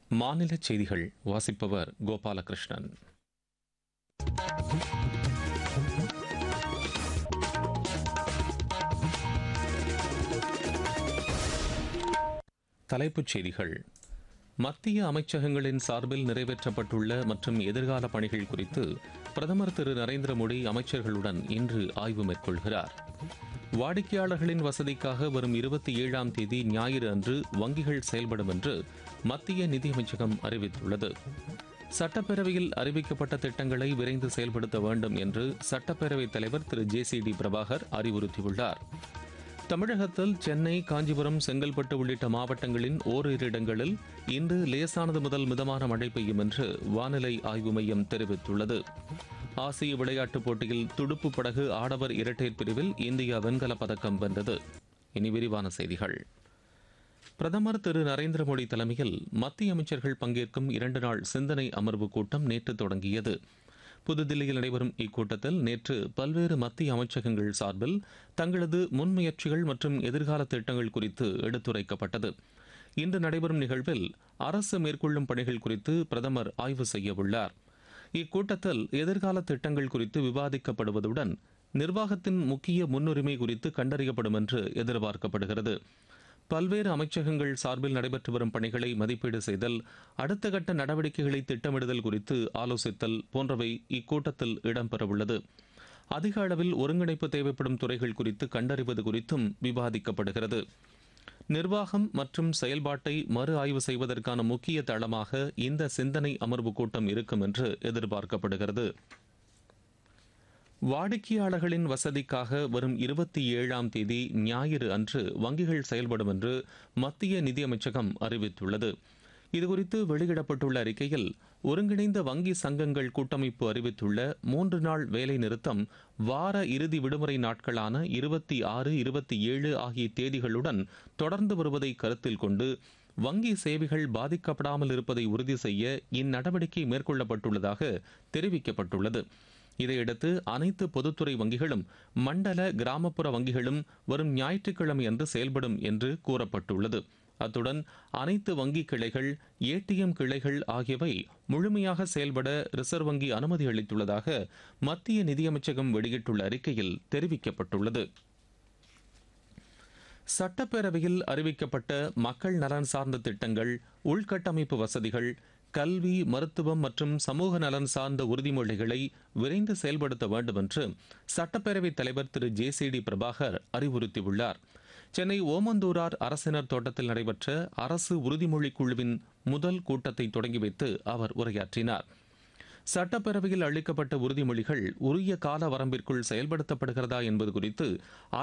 மாநில செய்திகள் வாசிப்பவர் கோபாலகிருஷ்ணன் தலைப்புச் செய்திகள் மத்திய அமைச்சகங்களின் சார்பில் நிறைவேற்றப்பட்டுள்ள மற்றும் எதிர்கால பணிகள் குறித்து பிரதமர் திரு நரேந்திர மோடி அமைச்சர்களுடன் இன்று ஆய்வு மேற்கொள்கிறார் வாடிக்கையாளர்களின் வசதிக்காக வரும் இருபத்தி ஏழாம் தேதி ஞாயிறு அன்று வங்கிகள் செயல்படும் என்று மத்திய நிதியமைச்சகம் அறிவித்துள்ளது சட்டப்பேரவையில் அறிவிக்கப்பட்ட திட்டங்களை விரைந்து செயல்படுத்த வேண்டும் என்று சட்டப்பேரவைத் தலைவர் Thiru J C D Prabhakar அறிவுறுத்தியுள்ளார் தமிழகத்தில் சென்னை காஞ்சிபுரம் செங்கல்பட்டு உள்ளிட்ட மாவட்டங்களின் ஓரிரு இடங்களில் இன்று லேசானது முதல் மிதமான மழை பெய்யும் என்று வானிலை ஆய்வு மையம் தெரிவித்துள்ளது ஆசிய விளையாட்டுப் போட்டியில் துடுப்பு படகு ஆடவர் இரட்டையர் பிரிவில் இந்தியா வெண்கலப் பதக்கம் வென்றது இனி விரிவான செய்திகள் பிரதமர் திரு நரேந்திர மோடி தலைமையில் மத்திய அமைச்சர்கள் பங்கேற்கும் இரண்டு நாள் சிந்தனை அமர்வு கூட்டம் நேற்று தொடங்கியது புதுதில்லியில் நடைபெறும் இக்கூட்டத்தில் நேற்று பல்வேறு மத்திய அமைச்சகங்கள் சார்பில் தங்களது முன்முயற்சிகள் மற்றும் எதிர்கால திட்டங்கள் குறித்து எடுத்துரைக்கப்பட்டது இன்று நடைபெறும் நிகழ்வில் அரசு மேற்கொள்ளும் பணிகள் குறித்து பிரதமர் ஆய்வு செய்ய உள்ளார் இக்கூட்டத்தில் எதிர்கால திட்டங்கள் குறித்து விவாதிக்கப்படுவதுடன் நிர்வாகத்தின் முக்கிய முன்னுரிமை குறித்து கண்டறியப்படும் என்று எதிர்பார்க்கப்படுகிறது பல்வேறு அமைச்சகங்கள் சார்பில் நடைபெற்று வரும் பணிகளை மதிப்பீடு செய்தல் அடுத்த கட்ட நடவடிக்கைகளை திட்டமிடுதல் குறித்து ஆலோசித்தல் போன்றவை இக்கூட்டத்தில் இடம்பெறவுள்ளது அதிக அளவில் ஒருங்கிணைப்பு தேவைப்படும் துறைகள் குறித்து கண்டறிவது குறித்தும் விவாதிக்கப்படுகிறது நிர்வாகம் மற்றும் செயல்பாட்டை மறு ஆய்வு செய்வதற்கான முக்கிய தளமாக இந்த சிந்தனை அமர்வு கூட்டம் இருக்கும் என்று எதிர்பார்க்கப்படுகிறது வாடிக்கையாளர்களின் வசதிக்காக வரும் இருபத்தி ஏழாம் தேதி ஞாயிறு அன்று வங்கிகள் செயல்படும் என்று மத்திய நிதியமைச்சகம் அறிவித்துள்ளது இதுகுறித்து வெளியிடப்பட்டுள்ள அறிக்கையில் ஒருங்கிணைந்த வங்கி சங்கங்கள் கூட்டமைப்பு அறிவித்துள்ள மூன்று நாள் வேலை நிறுத்தம் வார இறுதி விடுமுறை நாட்களான இருபத்தி ஆறு இருபத்தி ஏழு ஆகிய தேதிகளுடன் தொடர்ந்து வருவதை கருத்தில் கொண்டு வங்கி சேவைகள் பாதிக்கப்படாமல் இருப்பதை உறுதி செய்ய இந்நடவடிக்கை மேற்கொள்ளப்பட்டுள்ளதாக தெரிவிக்கப்பட்டுள்ளது இதையடுத்து அனைத்து பொதுத்துறை வங்கிகளும் மண்டல கிராமப்புற வங்கிகளும் வரும் ஞாயிற்றுக்கிழமை அன்று செயல்படும் என்று கூறப்பட்டுள்ளது அத்துடன் அனைத்து வங்கி கிளைகள் ஏடிஎம் கிளைகள் ஆகியவை முழுமையாக செயல்பட ரிசர்வ் வங்கி அனுமதி அளித்துள்ளதாக மத்திய நிதியமைச்சகம் வெளியிட்டுள்ள அறிக்கையில் தெரிவிக்கப்பட்டுள்ளது சட்டப்பேரவையில் அறிவிக்கப்பட்ட மக்கள் நலன் சார்ந்த திட்டங்கள் உள்கட்டமைப்பு வசதிகள் கல்வி மருத்துவம் மற்றும் சமூக நலன் சார்ந்த உறுதிமொழிகளை விரைந்து செயல்படுத்த வேண்டும் என்று சட்டப்பேரவைத் தலைவர் Thiru J C D Prabhakar அறிவுறுத்தியுள்ளார் சென்னை ஓமந்தூரார் அரசினர் தோட்டத்தில் நடைபெற்ற அரசு உறுதிமொழி குழுவின் முதல் கூட்டத்தை தொடங்கி வைத்து அவர் உரையாற்றினார் சட்டப்பேரவையில் அளிக்கப்பட்ட உறுதிமொழிகள் உரிய கால வரம்பிற்குள் செயல்படுத்தப்படுகிறதா என்பது குறித்து